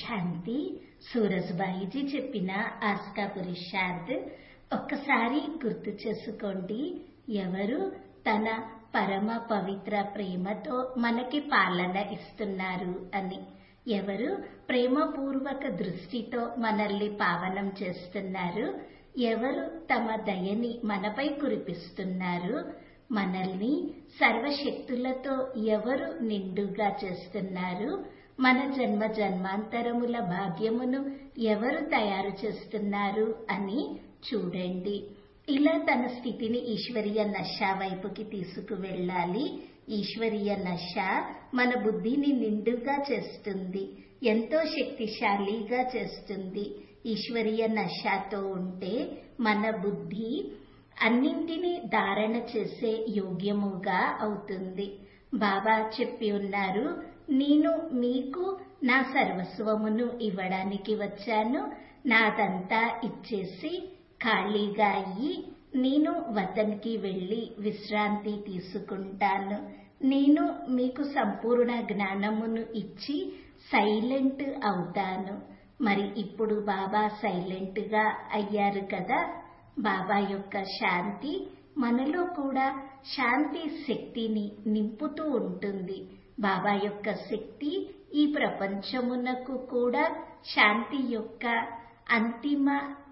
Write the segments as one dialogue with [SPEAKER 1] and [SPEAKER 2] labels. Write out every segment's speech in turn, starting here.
[SPEAKER 1] శాంతి సూరజ్బాయిజీ చెప్పిన ఆస్కా పురుషార్థ్ ఒక్కసారి గుర్తు చేసుకోండి ఎవరు తన పరమ పవిత్ర ప్రేమతో మనకి పాలన ఇస్తున్నారు అని ఎవరు ప్రేమపూర్వక దృష్టితో మనల్ని పావనం చేస్తున్నారు ఎవరు తమ దయని మనపై కురిపిస్తున్నారు మనల్ని సర్వశక్తులతో ఎవరు నిండుగా చేస్తున్నారు మన జన్మ జన్మాంతరముల భాగ్యమును ఎవరు తయారు చేస్తున్నారు అని చూడండి ఇలా తన స్థితిని ఈశ్వరీయ నశ వైపుకి తీసుకువెళ్ళాలి ఈశ్వరీయ నశ మన బుద్ధిని నిండుగా చేస్తుంది ఎంతో శక్తిశాలిగా చేస్తుంది ఈశ్వరీయ నశతో ఉంటే మన బుద్ధి అన్నింటినీ ధారణ చేసే యోగ్యముగా అవుతుంది బాబా చెప్పి ఉన్నారు నేను మీకు నా సర్వస్వమును ఇవ్వడానికి వచ్చాను నాదంతా ఇచ్చేసి ఖాళీగా అయ్యి నేను వతన్కి వెళ్ళి విశ్రాంతి తీసుకుంటాను నేను మీకు సంపూర్ణ జ్ఞానమును ఇచ్చి సైలెంట్ అవుతాను మరి ఇప్పుడు బాబా సైలెంట్ గా అయ్యారు కదా బాబా యొక్క శాంతి మనలో కూడా శాంతి శక్తిని నింపుతూ ఉంటుంది బాబా యొక్క శక్తి ఈ ప్రపంచమునకు కూడా శాంతి యొక్క అంతిమ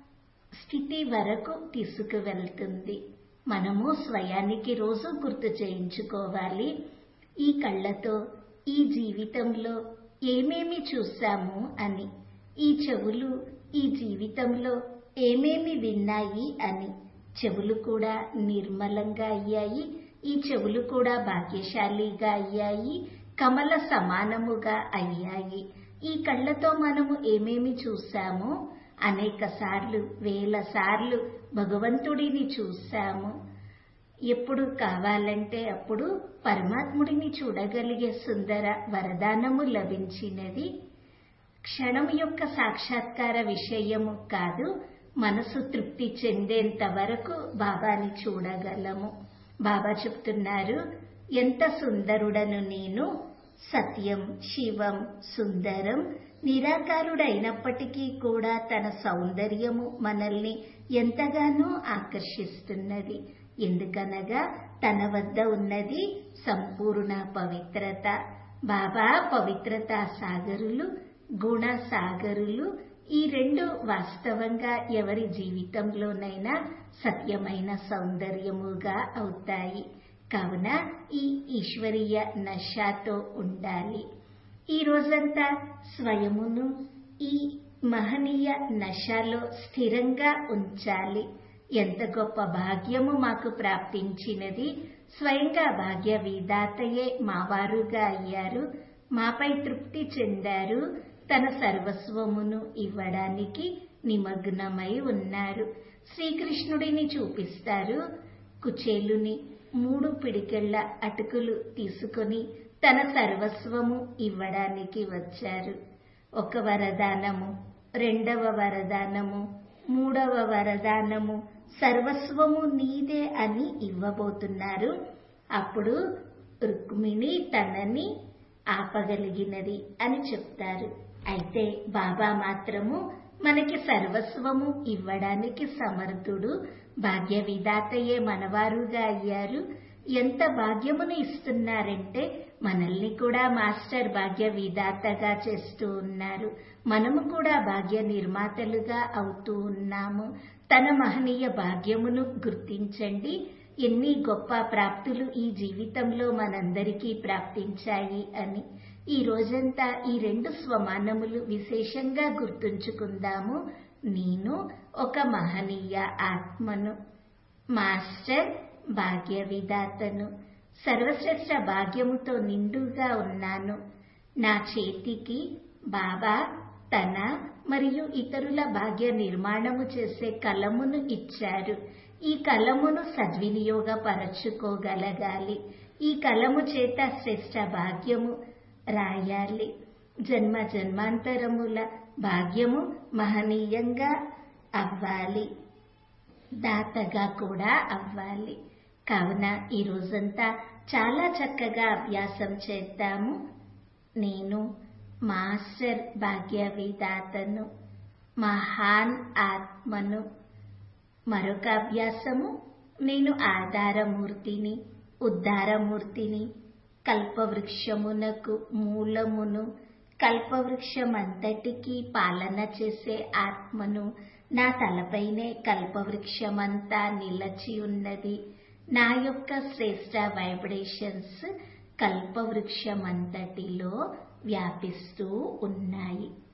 [SPEAKER 1] స్థితి వరకు తీసుకువెళ్తుంది మనము స్వయానికి రోజు గుర్తు చేయించుకోవాలి ఈ కళ్ళతో ఈ జీవితంలో ఏమేమి చూశాము అని ఈ చెవులు ఈ జీవితంలో ఏమేమి విన్నాయి అని చెవులు కూడా నిర్మలంగా అయ్యాయి ఈ చెవులు కూడా భాగ్యశాలిగా అయ్యాయి కమల సమానముగా అయ్యాయి ఈ కళ్ళతో మనము ఏమేమి చూశామో అనేక సార్లు వేల సార్లు భగవంతుడిని చూశాము ఎప్పుడు కావాలంటే అప్పుడు పరమాత్ముడిని చూడగలిగే సుందర వరదానము లభించినది క్షణం యొక్క సాక్షాత్కార విషయము కాదు మనసు తృప్తి చెందేంత వరకు బాబాని చూడగలము బాబా చెప్తున్నారు ఎంత సుందరుడను నేను సత్యం శివం సుందరం నిరాకారుడైనప్పటికీ కూడా తన సౌందర్యము మనల్ని ఎంతగానో ఆకర్షిస్తున్నది ఎందుకనగా తన వద్ద ఉన్నది సంపూర్ణ పవిత్రత బాబా పవిత్రతా సాగరులు గుణ సాగరులు ఈ రెండు వాస్తవంగా ఎవరి జీవితంలోనైనా సత్యమైన సౌందర్యముగా అవుతాయి కావున ఈ ఈశ్వరీయ నశాతో ఉండాలి ఈ రోజంతా స్వయమును ఈ మహనీయ నశాలో స్థిరంగా ఉంచాలి ఎంత గొప్ప భాగ్యము మాకు ప్రాప్తించినది స్వయంగా భాగ్య విధాతయే మావారుగా అయ్యారు మాపై తృప్తి చెందారు తన సర్వస్వమును ఇవ్వడానికి నిమగ్నమై ఉన్నారు శ్రీకృష్ణుడిని చూపిస్తారు కుచేలుని మూడు పిడికెళ్ల అటుకులు తీసుకొని తన సర్వస్వము ఇవ్వడానికి వచ్చారు ఒక వరదానము రెండవ వరదానము మూడవ వరదానము సర్వస్వము నీదే అని ఇవ్వబోతున్నారు అప్పుడు రుక్మిణి తనని ఆపగలిగినది అని చెప్తారు అయితే బాబా మాత్రము మనకి సర్వస్వము ఇవ్వడానికి సమర్థుడు భాగ్య విధాతయే మనవారుగా అయ్యారు ఎంత భాగ్యమును ఇస్తున్నారంటే మనల్ని కూడా మాస్టర్ భాగ్య విధాతగా చేస్తూ ఉన్నారు మనము కూడా భాగ్య నిర్మాతలుగా అవుతూ ఉన్నాము తన మహనీయ భాగ్యమును గుర్తించండి ఎన్ని గొప్ప ప్రాప్తులు ఈ జీవితంలో మనందరికీ ప్రాప్తించాయి అని ఈ రోజంతా ఈ రెండు స్వమానములు విశేషంగా గుర్తుంచుకుందాము నేను ఒక మహనీయ ఆత్మను మాస్టర్ భాగ్య విధాతను సర్వశ్రేష్ఠ భాగ్యముతో నిండుగా ఉన్నాను నా చేతికి బాబా తన మరియు ఇతరుల భాగ్య నిర్మాణము చేసే కలమును ఇచ్చారు ఈ కలమును సద్వినియోగపరచుకోగలగాలి ఈ కలము చేత శ్రేష్ఠ భాగ్యము రాయాలి జన్మ జన్మాంతరముల భాగ్యము మహనీయంగా అవ్వాలి దాతగా కూడా అవ్వాలి కావున ఈ రోజంతా చాలా చక్కగా అభ్యాసం చేద్దాము నేను మాస్టర్ భాగ్య విధాతను మహాన్ ఆత్మను మరొక అభ్యాసము నేను ఆధారమూర్తిని ఉద్ధారమూర్తిని కల్పవృక్షమునకు మూలమును కల్పవృక్షమంతటికీ పాలన చేసే ఆత్మను నా తలపైనే కల్పవృక్షమంతా నిలచి ఉన్నది నా యొక్క శ్రేష్ట వైబ్రేషన్స్ కల్పవృక్షమంతటిలో వ్యాపిస్తూ ఉన్నాయి